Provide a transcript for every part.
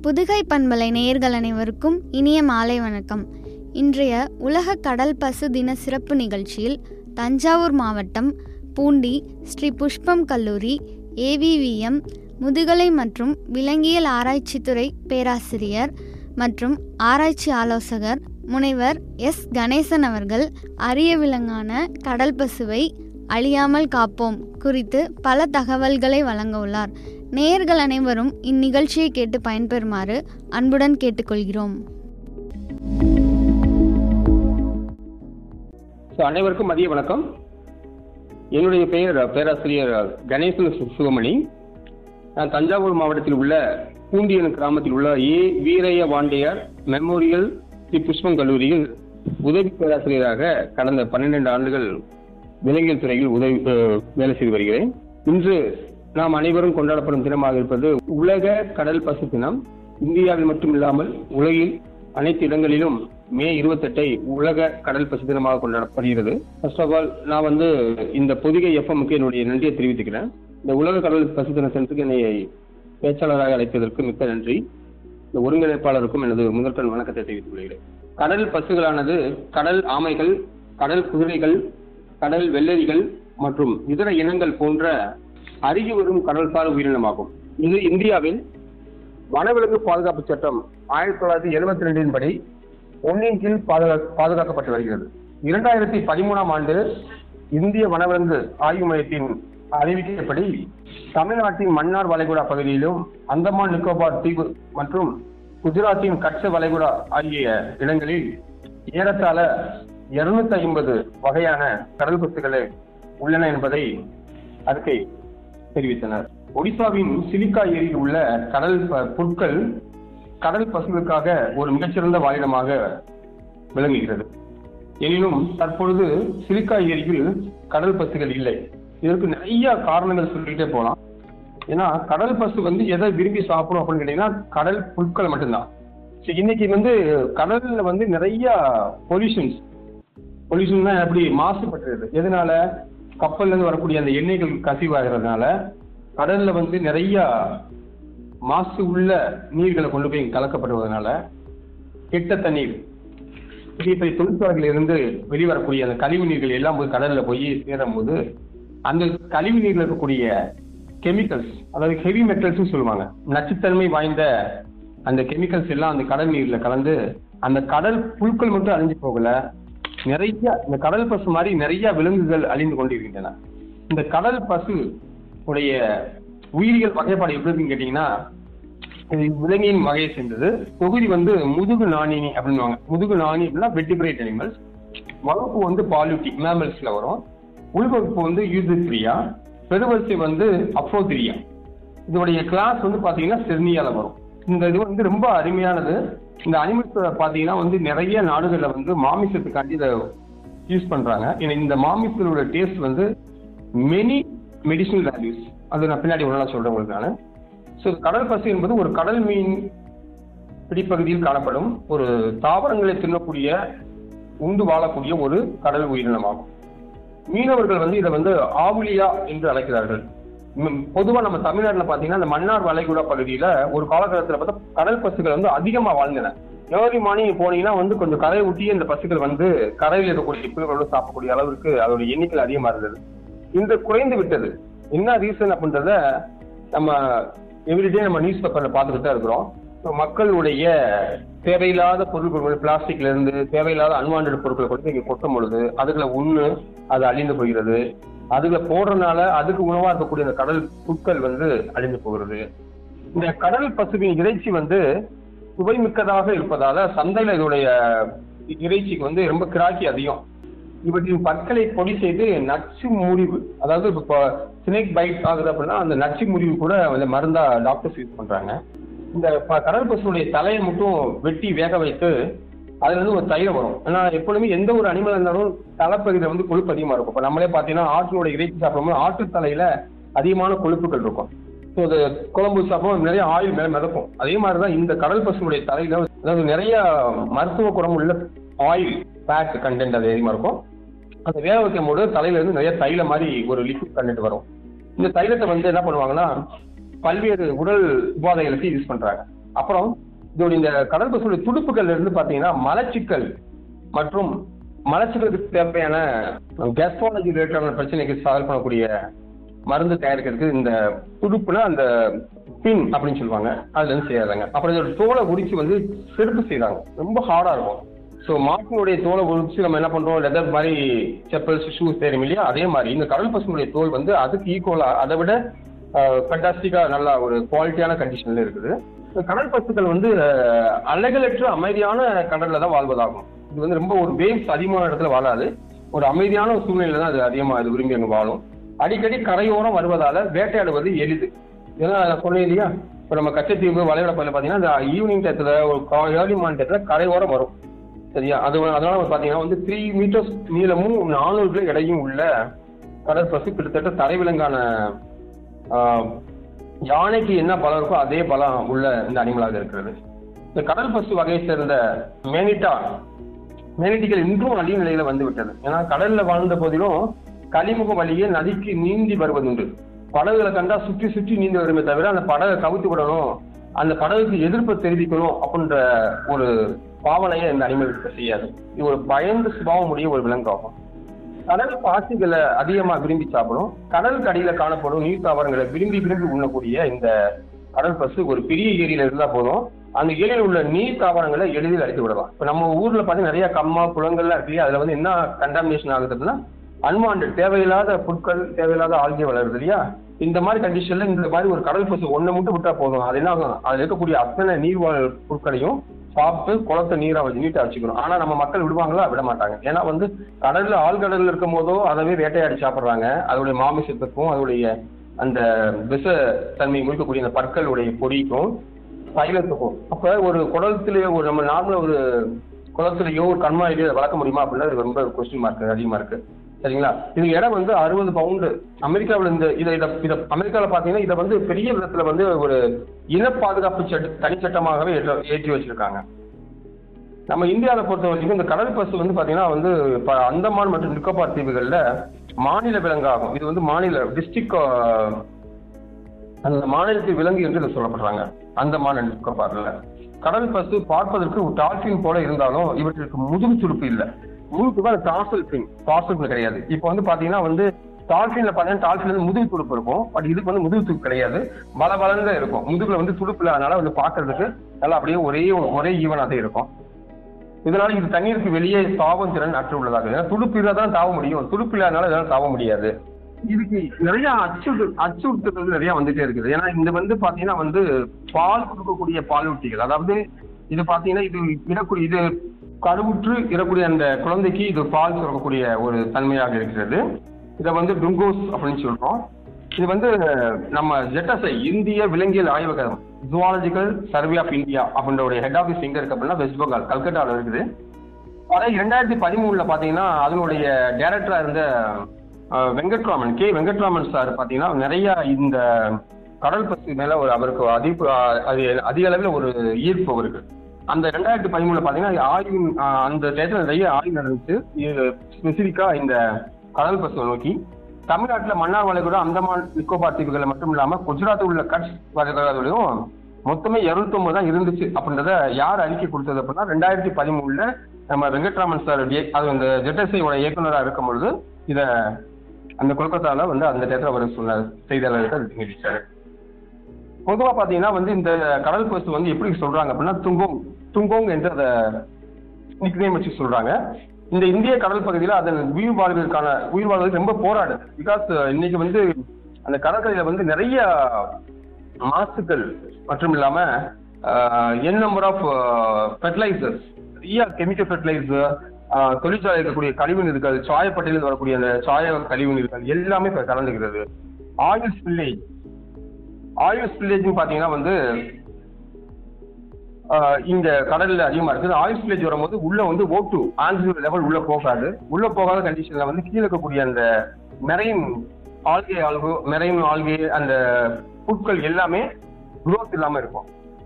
புதுகை பண்பலை நேயர்கள் அனைவருக்கும் இனிய மாலை வணக்கம் இன்றைய உலக கடல் பசு தின சிறப்பு நிகழ்ச்சியில் தஞ்சாவூர் மாவட்டம் பூண்டி ஸ்ரீ புஷ்பம் கல்லூரி ஏவிவிஎம் முதுகலை மற்றும் விலங்கியல் ஆராய்ச்சித்துறை பேராசிரியர் மற்றும் ஆராய்ச்சி ஆலோசகர் முனைவர் எஸ் கணேசன் அவர்கள் அரிய விலங்கான கடல் பசுவை அழியாமல் காப்போம் குறித்து பல தகவல்களை வழங்க உள்ளார் நேயர்கள் அனைவரும் இந்நிகழ்ச்சியை கேட்டு பயன்பெறுமாறு அன்புடன் கேட்டுக்கொள்கிறோம் ஸோ அனைவருக்கும் மதிய வணக்கம் என்னுடைய பெயர் பேராசிரியர் கணேசன் சு- சிவமணி நான் தஞ்சாவூர் மாவட்டத்தில் உள்ள பூண்டியன் கிராமத்தில் உள்ள ஏ வீரய்ய வாண்டையார் மெமோரியல் ஸ்ரீ புஷ்பம் கல்லூரியில் உதவி பேராசிரியராக கடந்த பன்னிரண்டு ஆண்டுகள் விலங்கியல் துறையில் உதவி அஹ், வேலை செய்து வருகிறேன் இன்று நாம் அனைவரும் கொண்டாடப்படும் தினமாக இருப்பது உலக கடல் பசு தினம் இந்தியாவில் மட்டுமில்லாமல் உலகில் அனைத்து இடங்களிலும் மே இருபத்தெட்டை உலக கடல் பசு தினமாக கொண்டாடப்படுகிறது ஃபர்ஸ்ட் ஆஃப் ஆல் நான் வந்து இந்த பொதிகை எஃப்எம்க்கு என்னுடைய நன்றியை தெரிவித்துக்கிறேன் இந்த உலக கடல் பசு தின சென்றுக்கு என்னை பேச்சாளராக அழைத்ததற்கு மிக்க நன்றி இந்த ஒருங்கிணைப்பாளருக்கும் எனது முதற்கண் வணக்கத்தை தெரிவித்துக் கொள்கிறேன் கடல் பசுகளானது கடல் ஆமைகள் கடல் குதிரைகள் கடல் வெள்ளரிகள் மற்றும் இதர இனங்கள் போன்ற அருகி வரும் கடல்சார் உயிரினமாகும் இது இந்தியாவில் வனவிலங்கு பாதுகாப்பு சட்டம் ஆயிரத்தி தொள்ளாயிரத்தி எழுபத்தி ரெண்டின் படி ஒன்றின் கீழ் பாதுகா பாதுகாக்கப்பட்டு வருகிறது இரண்டாயிரத்தி பதிமூணாம் ஆண்டு இந்திய வனவிலங்கு ஆய்வு மையத்தின் அறிவிக்கப்படி தமிழ்நாட்டின் மன்னார் வளைகுடா பகுதியிலும் அந்தமான் நிக்கோபார் தீவு மற்றும் குஜராத்தின் கட்ச வளைகுடா ஆகிய இடங்களில் ஏறத்தாழ இருநூத்தி ஐம்பது வகையான கடல் பசுகளே உள்ளன என்பதை அறிக்கை தெரிவித்தனர் ஒடிசாவின் சிலிக்கா ஏரியில் உள்ள கடல் ப- புற்கள் கடல் பசுகளுக்காக ஒரு மிகச்சிறந்த வாழிடமாக விளங்குகிறது எனினும் தற்பொழுது சிலிக்கா ஏரியில் கடல் பசுகள் இல்லை இதற்கு நிறைய காரணங்கள் சொல்லிக்கிட்டே போகலாம் ஏன்னா கடல் பசு வந்து எதை விரும்பி சாப்பிடும் அப்படின்னு கேட்டீங்கன்னா கடல் புற்கள் மட்டும்தான் சரி, இன்னைக்கு வந்து கடல்ல வந்து நிறைய பொல்யூஷன்ஸ் பொல்யூஷன் தான் எப்படி மாசுபட்டுருது எதனால கப்பல்ல இருந்து வரக்கூடிய அந்த எண்ணெய்கள் கசிவாகிறதுனால கடல்ல வந்து நிறைய மாசு உள்ள நீர்களை கொண்டு போய் கலக்கப்படுவதனால கெட்ட தண்ணீர் பெரிய பெரிய தொழிற்சாலைகளில் இருந்து வெளிவரக்கூடிய அந்த கழிவு நீர்கள் எல்லாம் போய் கடல்ல போய் சேரும் போது அந்த கழிவு நீர்ல இருக்கக்கூடிய கெமிக்கல்ஸ் அதாவது ஹெவி மெட்டல்ஸ் சொல்லுவாங்க நச்சுத்தன்மை வாய்ந்த அந்த கெமிக்கல்ஸ் எல்லாம் அந்த கடல் நீர்ல கலந்து அந்த கடல் புழுக்கள் மட்டும் அழிஞ்சு போகல நிறைய இந்த கடல் பசு மாதிரி நிறைய விலங்குகள் அழிந்து கொண்டிருக்கின்றன இந்த கடல் பசு உடைய உயிரியல் வகைப்பாடு எப்படி இருக்குன்னு கேட்டீங்கன்னா இது விலங்கின் வகையை சேர்ந்தது தொகுதி வந்து முதுகு நாணினி அப்படின்னுவாங்க முதுகு நாணி அப்படின்னா வெட்டிபிரேட் அனிமல்ஸ் வகுப்பு வந்து பாலியூட்டி மேமல்ஸ்ல வரும் உள்வகுப்பு வந்து யூசித்ரியா பெருவரிசை வந்து அப்ரோதிரியா இதோடைய கிளாஸ் வந்து பாத்தீங்கன்னா செர்னியால வரும் இந்த இது வந்து ரொம்ப அருமையானது இந்த அனிமல்ஸ் பாத்தீங்கன்னா வந்து நிறைய நாடுகள்ல வந்து மாமிசத்துக்காண்டி இதை யூஸ் பண்றாங்க ஏன்னா இந்த மாமிசத்தோட டேஸ்ட் வந்து மெனி மெடிசினல் வேல்யூஸ் அது நான் பின்னாடி ஒன்றா சொல்றேன் உங்களுக்கு நான் ஸோ கடல் பசு என்பது ஒரு கடல் மீன் பிடிப்பகுதியில் காணப்படும் ஒரு தாவரங்களை தின்னக்கூடிய உண்டு வாழக்கூடிய ஒரு கடல் உயிரினமாகும் மீனவர்கள் வந்து இதை வந்து ஆவுலியா என்று அழைக்கிறார்கள் ம், பொதுவா நம்ம தமிழ்நாட்டுல பாத்தீங்கன்னா இந்த மன்னார் வளைகுடா பகுதியில ஒரு காலகட்டத்துல பார்த்தா கடல் பசுகள் வந்து அதிகமா வாழ்ந்தன ஏர்லி மார்னிங் போனீங்கன்னா வந்து கொஞ்சம் கரையை ஒட்டியே இந்த பசுகள் வந்து கரையில் இருக்கக்கூடிய புல்களோடு சாப்பிடக்கூடிய அளவிற்கு அதோட எண்ணிக்கை அதிகமா இருந்தது இந்த குறைந்து விட்டது என்ன ரீசன் அப்படின்றத நம்ம எவ்ரிடே நம்ம நியூஸ் பேப்பர்ல பார்த்துட்டு தான் இருக்கிறோம் So, மக்களுடைய தேவையில்லாத பொருட்கள் பிளாஸ்டிக்ல இருந்து தேவையில்லாத அன்வான்ட் பொருட்களை கொண்டு இங்க கொட்டும் பொழுது அதுகளை உண்ணு அது அழிந்து போகிறது அதுகளை போடுறதுனால அதுக்கு உணவா இருக்கக்கூடிய அந்த கடல் புற்கள் வந்து அழிந்து போகிறது இந்த கடல் பசுவின் இறைச்சி வந்து சுவைமிக்கதாக இருப்பதால சந்தையில இதோடைய இறைச்சிக்கு வந்து ரொம்ப கிராக்கி அதிகம் இவற்றின் பற்களை பொடி செய்து நச்சு முறிவு அதாவது இப்போ ஸ்னேக் பைட் ஆகுது அப்படின்னா அந்த நச்சு முறிவு கூட அந்த மருந்தா டாக்டர்ஸ் யூஸ் பண்றாங்க இந்த ப- கடல் பசுடைய தலையை மட்டும் வெட்டி வேக வைத்து அதுல இருந்து ஒரு தைலம் வரும் ஏன்னா எப்பொழுதுமே எந்த ஒரு அனிமல் இருந்தாலும் தலைப்பகுதியில் வந்து கொழுப்பு அதிகமா இருக்கும் இப்போ நம்மளே பார்த்தீங்கன்னா ஆட்டினோட இறைச்சி சாப்பிடும்போது ஆட்டு தலையில அதிகமான கொழுப்புகள் இருக்கும் ஸோ அது குழம்பு சாப்பிடும் நிறைய ஆயில் மேல மிதக்கும் அதே மாதிரி தான் இந்த கடல் பசுனுடைய தலையில அதாவது நிறைய மருத்துவ குணம் உள்ள ஆயில் ஃபேட் கண்டென்ட் அது அதிகமா இருக்கும் அந்த வேக வைக்கும் போது தலையில இருந்து நிறைய தைல மாதிரி ஒரு லிக்விட் கண்டென்ட் வரும் இந்த தைலத்தை வந்து என்ன பண்ணுவாங்கன்னா பல்வேறு உடல் உபாதைகளுக்கு யூஸ் பண்றாங்க அப்புறம் இதோட இந்த கடல் பசுடைய துடுப்புகள்ல இருந்து பாத்தீங்கன்னா மலச்சிக்கல் மற்றும் மலச்சிக்கலுக்கு தேவையான கேஸ்ட்ராலஜி ரிலேட்டடான பிரச்சனைக்கு சால்வ் பண்ணக்கூடிய மருந்து தயாரிக்கிறதுக்கு இந்த துடுப்புனா அந்த பின் அப்படின்னு சொல்லுவாங்க அதுல இருந்து செய்யறாங்க அப்புறம் இதோட தோலை உரிச்சு வந்து செருப்பு செய்றாங்க ரொம்ப ஹார்டா இருக்கும் ஸோ மாட்டினுடைய தோலை உரிச்சு நம்ம என்ன பண்றோம் லெதர் மாதிரி செப்பல்ஸ் ஷூஸ் தெரியும் இல்லையா அதே மாதிரி இந்த கடல் பசுனுடைய தோல் வந்து அதுக்கு ஈக்குவலா அதை விட ஃபண்டாஸ்டிக்கா நல்லா ஒரு குவாலிட்டியான கண்டிஷன்ல இருக்குது இந்த கடல் பசுக்கள் வந்து அஹ், அலைகளற்ற அமைதியான கடல்ல தான் வாழ்வதாகும் இது வந்து ரொம்ப ஒரு வேவ்ஸ் அதிகமான இடத்துல வாழாது ஒரு அமைதியான ஒரு சூழ்நிலையில தான் அது அதிகமா அது விரும்பி அங்க வாழும் அடிக்கடி கரையோரம் வருவதால வேட்டையாடுவது எளிது ஏன்னா நான் சொன்னேன் இல்லையா இப்போ நம்ம கச்சத்தீவு வளைகுடா பகுதியில் பார்த்தீங்கன்னா இந்த ஈவினிங் டயத்துல ஒரு ஏர்லி மார்னிங் டயத்துல கரையோரம் வரும் சரியா அது அதனால வந்து பாத்தீங்கன்னா வந்து த்ரீ மீட்டர்ஸ் நீளமும் நானூறு கிலோ எடையும் உள்ள கடல் பசு கிட்டத்தட்ட தரைவிலங்கான ஆஹ், யானைக்கு என்ன பலம் இருக்கோ அதே பலம் உள்ள இந்த அனிமலாக இருக்கிறது இந்த கடல் பசு வகையை சேர்ந்த மேனிட்டா மேனிட்டிகள் இன்றும் அழிவு நிலையில வந்து விட்டது ஏன்னா கடல்ல வாழ்ந்த போதிலும் கலிமுக வழியே நதிக்கு நீந்தி வருவதுண்டு படகுகளை கண்டா சுற்றி சுற்றி நீந்தி வருமே தவிர அந்த படகை கவுத்து விடணும் அந்த படகுக்கு எதிர்ப்பு தெரிவிக்கணும் அப்படின்ற ஒரு பாவனையை இந்த அனிமல் செய்யாது இது ஒரு பயந்து சுபாவம் உடைய ஒரு விலங்காகும் கடல் பாசிகளை அதிகமா விரும்பி சாப்பிடும் கடலுக்கு அடியில காணப்படும் நீர் தாவரங்களை விரும்பி விரும்பி உண்ணக்கூடிய இந்த கடல் பசு ஒரு பெரிய ஏரியில இருந்தா போதும் அந்த ஏரியில் உள்ள நீர் தாவரங்களை எளிதில் அடித்து விடலாம் இப்ப நம்ம ஊர்ல பார்த்தீங்கன்னா நிறைய கம்மா குளங்கள்லாம் இருக்கு இல்லையா அதுல வந்து என்ன கண்டாமினேஷன் ஆகுதுன்னா அன்வான்ட் தேவையில்லாத புட்கள் தேவையில்லாத ஆல்கே வளருது இல்லையா இந்த மாதிரி கண்டிஷன்ல இந்த மாதிரி ஒரு கடல் பசு ஒண்ணை மட்டும் விட்டா போதும் அது என்ன ஆகும் அதுல இருக்கக்கூடிய அத்தனை நீர்வாழ் பொருட்களையும் சாப்பிட்டு குளத்தை நீரா வச்சு நீட்டா வச்சுக்கணும் ஆனா நம்ம மக்கள் விடுவாங்களா விட மாட்டாங்க ஏன்னா வந்து கடல்ல ஆழ்கடல்ல இருக்கும் போதோ அதவே வேட்டையாடி சாப்பிடுறாங்க அதோடைய மாமிசத்துக்கும் அதோடைய அந்த விஷ தன்மை முழுக்கக்கூடிய அந்த பற்களுடைய பொடிக்கும் தைலத்துக்கும் அப்ப ஒரு குளத்திலேயோ ஒரு நம்ம நார்மலா ஒரு குளத்திலேயோ ஒரு கண்மாயிலையோ அதை வளர்க்க முடியுமா அப்படின்னா அது ரொம்ப கொஸ்டின் மார்க் அதிகமா இருக்கு சரிங்களா இது இடம் வந்து அறுபது பவுண்டு அமெரிக்காவில் இந்த இதை இதை இதை அமெரிக்காவில் பார்த்தீங்கன்னா இதை வந்து பெரிய விதத்துல வந்து ஒரு இன பாதுகாப்பு சட்ட தனிச்சட்டமாகவே ஏற்ற- ஏற்றி வச்சிருக்காங்க நம்ம இந்தியாவை பொறுத்த வரைக்கும் இந்த கடல் பசு வந்து பாத்தீங்கன்னா வந்து இப்ப அந்தமான் மற்றும் நிக்கோபார் தீவுகள்ல மாநில விலங்காகும் இது வந்து மாநில டிஸ்ட்ரிக்ட் அந்த மாநிலத்தில் விலங்கு என்று இது சொல்லப்படுறாங்க அந்தமான் and நிக்கோபார்ல கடல் பசு பார்ப்பதற்கு ஒரு டால்பின் போல இருந்தாலும் இவற்றிற்கு முதுகு துடுப்பு இல்ல முதுகு தான் டாசல் பின் டாசல் கிடையாது இப்போ வந்து பாத்தீங்கன்னா வந்து டால்பின்ல பாத்தீங்கன்னா டால்பின் வந்து முதுகு துடுப்பு இருக்கும் பட் இதுக்கு வந்து முதுகு துடுப்பு கிடையாது பல பலந்த இருக்கும் முதுகுல வந்து துடுப்பு இல்லாதனால வந்து பாக்குறதுக்கு நல்லா அப்படியே ஒரே ஒரே ஈவனாக இருக்கும் இதனால இது தண்ணீருக்கு வெளியே தாவும் திறன் அற்று உள்ளதாக ஏன்னா துடுப்பு இருந்தால் தான் தாவ முடியும் துடுப்பு இல்லாதனால இதனால தாவ முடியாது இதுக்கு நிறைய அச்சுறு அச்சுறுத்தல்கள் நிறைய வந்துட்டே இருக்குது ஏன்னா இந்த வந்து பாத்தீங்கன்னா வந்து பால் கொடுக்கக்கூடிய பாலூட்டிகள் அதாவது இது பாத்தீங்கன்னா இது இடக்கூடிய இது கருவுற்று இடக்கூடிய அந்த குழந்தைக்கு இது பால் சுரக்கக்கூடிய ஒரு தன்மையாக இருக்கிறது இதை வந்து டுங்கோஸ் அப்படின்னு சொல்றோம் இது வந்து நம்ம ஜெட்டஸை இந்திய விலங்கியல் ஆய்வகம் ஜுவாலஜிக்கல் சர்வே ஆஃப் இந்தியா அப்படின்ற ஒரு ஹெட் ஆஃபீஸ் எங்க இருக்கு அப்படின்னா வெஸ்ட் பெங்கால் கல்கட்டாவில் இருக்குது அதே இரண்டாயிரத்தி பதிமூணுல பாத்தீங்கன்னா அதனுடைய டைரக்டரா இருந்த ah, Venkatraman K Venkatraman sir பாத்தீங்கன்னா நிறைய இந்த கடல் பசு மேல ஒரு அவருக்கு அதிக அது அதிக அளவில் ஒரு ஈர்ப்பு அவருக்கு அந்த ரெண்டாயிரத்தி பதிமூணுல பாத்தீங்கன்னா ஆய்வு அஹ், அந்த டயத்துல நிறைய ஆய்வு நடந்துச்சு இது ஸ்பெசிபிக்கா இந்த கடல் பசுவை நோக்கி தமிழ்நாட்டுல மன்னார் வளைகுடா அந்தமான் நிக்கோபார் தீவுகள் மட்டும் இல்லாம குஜராத்தில் உள்ள கட்ச் வளைகுடாவிலையும் மொத்தமே 209 தான் இருந்துச்சு அப்படின்றத யார் அறிக்கை கொடுத்தது அப்படின்னா ரெண்டாயிரத்தி பதிமூணுல நம்ம வெங்கட்ராமன் சார் இய- அது அந்த ஜெட்டஸையோட இயக்குனரா இருக்கும் பொழுது இத அந்த கொல்கத்தால வந்து அந்த நேரத்தில் அவர் சொன்னார் செய்தியாளருக்கு அது தெரிவிச்சாரு பொதுவா பாத்தீங்கன்னா வந்து இந்த கடல் பசு வந்து எப்படி சொல்றாங்க அப்படின்னா துங்கோங் துங்கோங் என்று அதை நிக்னேம் வச்சு சொல்றாங்க இந்த இந்திய கடல் பகுதியில அதன் உயிர் வாழ்வதற்கான உயிர் வாழ்வதற்கு ரொம்ப போராடுது பிகாஸ் இன்னைக்கு வந்து அந்த கடற்கரையில வந்து நிறைய மாசுக்கள் மற்றும் இல்லாம என் நம்பர் ஆஃப் ஃபெர்டிலைசர்ஸ் நிறைய கெமிக்கல் ஃபெர்டிலைசர் தொழிற்சாலை இருக்கக்கூடிய கழிவு நீர்கள் சாயப்பட்டையில் வரக்கூடிய அந்த சாய கழிவு நீர்கள் எல்லாமே இப்ப கலந்துகிறது ஆயில் ஸ்பில்லேஜ் ஆயில் ஸ்பில்லேஜ் பாத்தீங்கன்னா வந்து ஆஹ் இந்த கடல்ல அதிகமா இருக்குது ஆயில் ஸ்பில்லேஜ் வரும்போது உள்ள வந்து ஓட்டு ஆன்சிவர் லெவல் உள்ள போகாது உள்ள போகாத கண்டிஷன்ல வந்து கீழே இருக்கக்கூடிய அந்த மெரைன் ஆல்கே ஆல்கோ மெரைன் ஆல்கே அந்த புட்கள் எல்லாமே growth இல்லாம இருக்கும்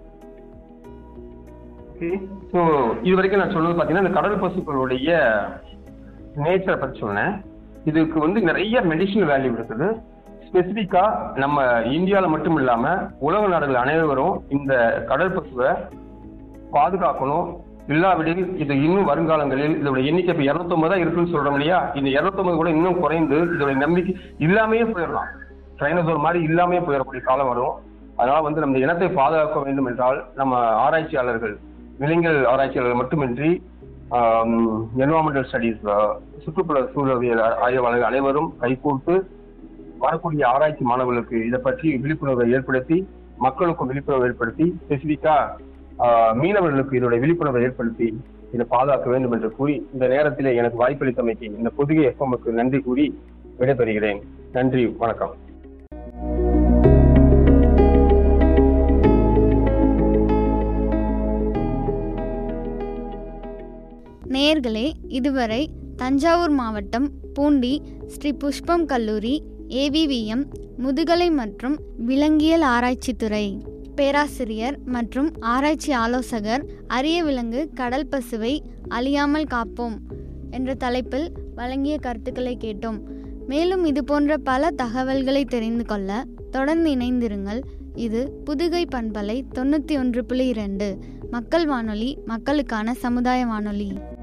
ஓகே ஸோ இது வரைக்கும் நான் சொன்னது பார்த்தீங்கன்னா இந்த கடல் பசுக்களுடைய நேச்சரை பற்றி சொன்னேன் இதுக்கு வந்து நிறைய மெடிசினல் வேல்யூ இருக்குது ஸ்பெசிஃபிக்கா நம்ம இந்தியாவில் மட்டும் இல்லாம உலக நாடுகள் அனைவரும் இந்த கடல் பசுவை பாதுகாக்கணும் இல்லாவிடில் இது இன்னும் வருங்காலங்களில் இதோட எண்ணிக்கை இப்போ இரநூத்தொம்பது தான் இருக்குன்னு சொல்றோம் இல்லையா இந்த இரநூத்தொம்பது கூட இன்னும் குறைந்து இதோட நம்பிக்கை இல்லாமையே போயிடலாம் டைனோசர் மாதிரி இல்லாமையே போயிடக்கூடிய காலம் வரும் அதனால வந்து நம்ம இனத்தை பாதுகாக்க வேண்டும் என்றால் நம்ம ஆராய்ச்சியாளர்கள் விலங்கியல் ஆராய்ச்சியாளர்கள் மட்டுமின்றி என்வரான்மெண்டல் ஸ்டடீஸ் சுற்றுப்புற சூழலியல் ஆய்வாளர்கள் அனைவரும் கைகோர்த்து வரக்கூடிய ஆராய்ச்சி மாணவர்களுக்கு இதை பற்றி விழிப்புணர்வை ஏற்படுத்தி மக்களுக்கும் விழிப்புணர்வு ஏற்படுத்தி ஸ்பெசிஃபிக்கா மீனவர்களுக்கு இதோட விழிப்புணர்வை ஏற்படுத்தி இதை பாதுகாக்க வேண்டும் என்று கூறி இந்த நேரத்திலே எனக்கு வாய்ப்பளித்தமைக்கு இந்த பொதுகை எஃப்எம்க்கு நன்றி கூறி விடைபெறுகிறேன் நன்றி வணக்கம் நேயர்களே இதுவரை தஞ்சாவூர் மாவட்டம் பூண்டி ஸ்ரீ புஷ்பம் கல்லூரி ஏவிவிஎம் முதுகலை மற்றும் விலங்கியல் ஆராய்ச்சித்துறை பேராசிரியர் மற்றும் ஆராய்ச்சி ஆலோசகர் அரிய விலங்கு கடல் பசுவை அழியாமல் காப்போம் என்ற தலைப்பில் வழங்கிய கருத்துக்களை கேட்டோம் மேலும் இது போன்ற பல தகவல்களை தெரிந்து கொள்ள தொடர்ந்து இணைந்திருங்கள் இது புதுகை பண்பலை தொண்ணூற்றி ஒன்று புள்ளி இரண்டு மக்கள் வானொலி மக்களுக்கான சமுதாய வானொலி